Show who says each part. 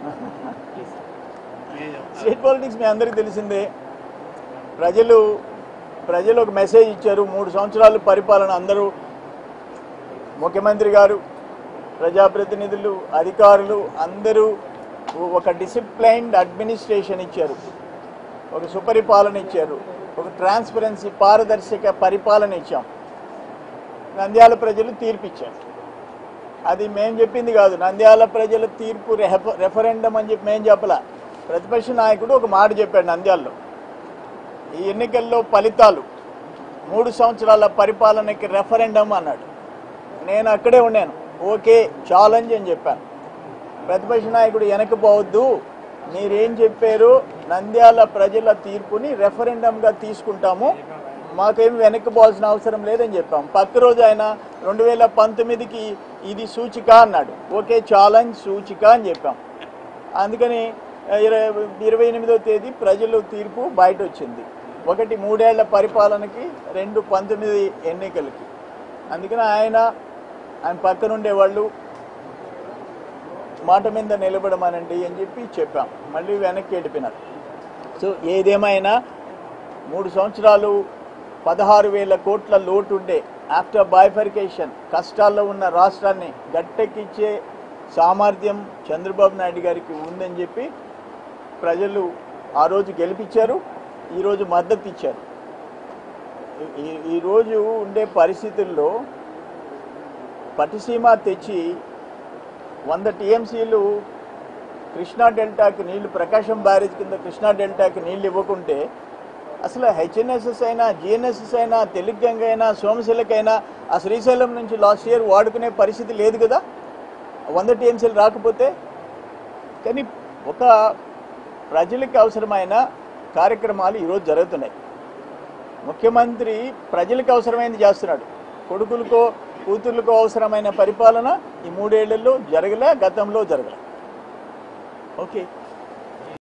Speaker 1: state politics మీ అందరికీ తెలిసిందే ప్రజలు ప్రజలు ఒక మెసేజ్ ఇచ్చారు మూడు సంవత్సరాలు పరిపాలన అందరూ ముఖ్యమంత్రి గారు ప్రజాప్రతినిధులు అధికారులు అందరూ ఒక డిసిప్లైన్డ్ అడ్మినిస్ట్రేషన్ ఇచ్చారు ఒక సుపరిపాలన ఇచ్చారు ఒక ట్రాన్స్పరెన్సీ పారదర్శక పరిపాలన ఇచ్చాం నంద్యాల ప్రజలు తీర్పిచ్చారు అది మేం చెప్పింది కాదు నంద్యాల ప్రజల తీర్పు రెఫ- రెఫరెండం అని చెప్పి మేం చెప్పలా ప్రతిపక్ష నాయకుడు ఒక మాట చెప్పాడు నంద్యాలలో ఈ ఎన్నికల్లో ఫలితాలు మూడు సంవత్సరాల పరిపాలనకి రెఫరెండం అన్నాడు నేను అక్కడే ఉన్నాను ఓకే ఛాలెంజ్ అని చెప్పాను ప్రతిపక్ష నాయకుడు వెనకపోవద్దు మీరేం చెప్పారు నంద్యాల ప్రజల తీర్పుని రెఫరెండంగా తీసుకుంటాము మాకేం వెనక్కిపోవాల్సిన అవసరం లేదని చెప్పాం పక్క రోజు ఆయన రెండు వేల పంతొమ్మిదికి ఇది సూచిక అన్నాడు ఓకే ఛాలెంజ్ సూచిక అని చెప్పాం అందుకని ఆ, ఇరవై ఇరవై ఎనిమిదో తేదీ ప్రజలు తీర్పు బయట వచ్చింది ఒకటి మూడేళ్ల పరిపాలనకి రెండు పంతొమ్మిది ఎన్నికలకి అందుకని ఆయన ఆయన పక్కనుండే వాళ్ళు మాట మీద నిలబడమనండి అని చెప్పి చెప్పాం మళ్ళీ వెనక్కి వెళ్ళిపోయినారు సో ఏదేమైనా మూడు సంవత్సరాలు పదహారు వేల కోట్ల లోటు ఉండే ఆఫ్టర్ బైఫర్కేషన్ కష్టాల్లో ఉన్న రాష్ట్రాన్ని గట్టెక్కిచ్చే సామర్థ్యం చంద్రబాబు నాయుడు గారికి ఉందని చెప్పి ప్రజలు ఆ రోజు గెలిపించారు ఈరోజు మద్దతు ఇచ్చారు ఈ- ఈ- ఈరోజు ఉండే పరిస్థితుల్లో పటిసీమ తెచ్చి వంద టీఎంసీలు కృష్ణా డెల్టాకి నీళ్లు ప్రకాశం బ్యారేజ్ కింద కృష్ణా డెల్టాకి నీళ్లు ఇవ్వకుంటే అసలు హెచ్ఎన్ఎస్ఎస్ అయినా జిఎన్ఎస్ఎస్ అయినా తెలుగంగ అయినా సోమశిలకైనా ఆ శ్రీశైలం నుంచి లాస్ట్ ఇయర్ వాడుకునే పరిస్థితి లేదు కదా వంద టీఎంసీలు రాకపోతే కానీ ఒక ప్రజలకు అవసరమైన కార్యక్రమాలు ఈరోజు జరుగుతున్నాయి ముఖ్యమంత్రి ప్రజలకు అవసరమైనది చేస్తున్నాడు కొడుకులకో కూతుర్లకో అవసరమైన పరిపాలన ఈ మూడేళ్లలో జరగలే గతంలో జరగలే ఓకే